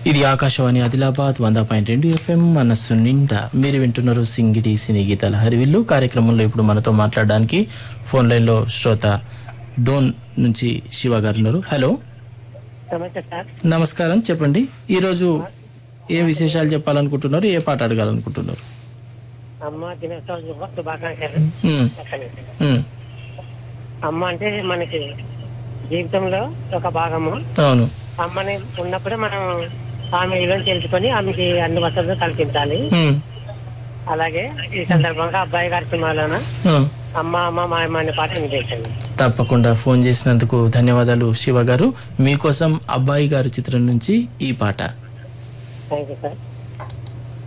ఇది ఆకాశవాణి ఆదిలాబాద్ వంద పాయింట్ రెండు ఎఫ్ఎం మనస్సు నిండా మీరు వింటున్నారు సింగిడి సినీ గీతాల హరివిల్లు కార్యక్రమంలో ఇప్పుడు మనతో మాట్లాడడానికి ఫోన్ లైన్లో శ్రోత డోన్ నుంచి శివ గారు ఉన్నారు హలో నమస్తే సార్ నమస్కారం చెప్పండి ఈరోజు ఏ విశేషాలు చెప్పాలనుకుంటున్నారు ఏ పాట అడగాలనుకుంటున్నారు అమ్మ దినోత్సవం శుభ- శుభాకాంక్షలు ఉమ్, చెప్పండి. ఉమ్, అమ్మ అంటే మనకి జీవితంలో ఒక భాగము అవును అమ్మని ఉన్నప్పుడే మనం ఆమె విలువను తెలుసుకొని ఆమెకి అన్ని వసతులు కల్పించాలి ఉమ్, అలాగే ఈ సందర్భంగా అబ్బాయి గారి సినిమాలోన ఉమ్. అమ్మ అమ్మ మా అమ్మ అనే పాట వినిపించండి తప్పకుండా ఫోన్ చేసినందుకు ధన్యవాదాలు శివ గారు మీకోసం అబ్బాయి గారు చిత్రం నుంచి ఈ పాట థ్యాంక్ యూ సార్